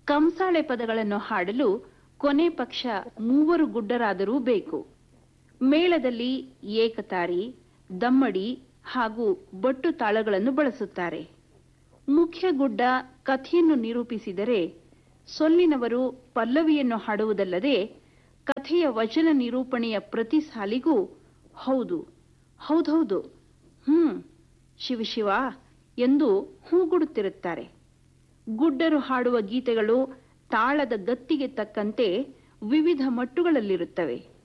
ಕಂಸಾಳೆ ಪದಗಳನ್ನು ಹಾಡಲು ಕೊನೆ ಪಕ್ಷ ಮೂವರು ಗುಡ್ಡರಾದರೂ ಬೇಕು ಮೇಳದಲ್ಲಿ ಏಕತಾರಿ ದಮ್ಮಡಿ ಹಾಗೂ ಬಟ್ಟು ತಾಳಗಳನ್ನು ಬಳಸುತ್ತಾರೆ ಮುಖ್ಯ ಗುಡ್ಡ ಕಥೆಯನ್ನು ನಿರೂಪಿಸಿದರೆ ಸೊಲ್ಲಿನವರು ಪಲ್ಲವಿಯನ್ನು ಹಾಡುವುದಲ್ಲದೆ ಕಥೆಯ ವಚನ ನಿರೂಪಣೆಯ ಪ್ರತಿ ಸಾಲಿಗೂ ಹೌದು ಹೌದೌದು ಹ್ಮ್ ಶಿವಶಿವ ಎಂದು ಹೂಗುಡುತ್ತಿರುತ್ತಾರೆ ಗುಡ್ಡರು ಹಾಡುವ ಗೀತೆಗಳು ತಾಳದ ಗತ್ತಿಗೆ ತಕ್ಕಂತೆ ವಿವಿಧ ಮಟ್ಟುಗಳಲ್ಲಿರುತ್ತವೆ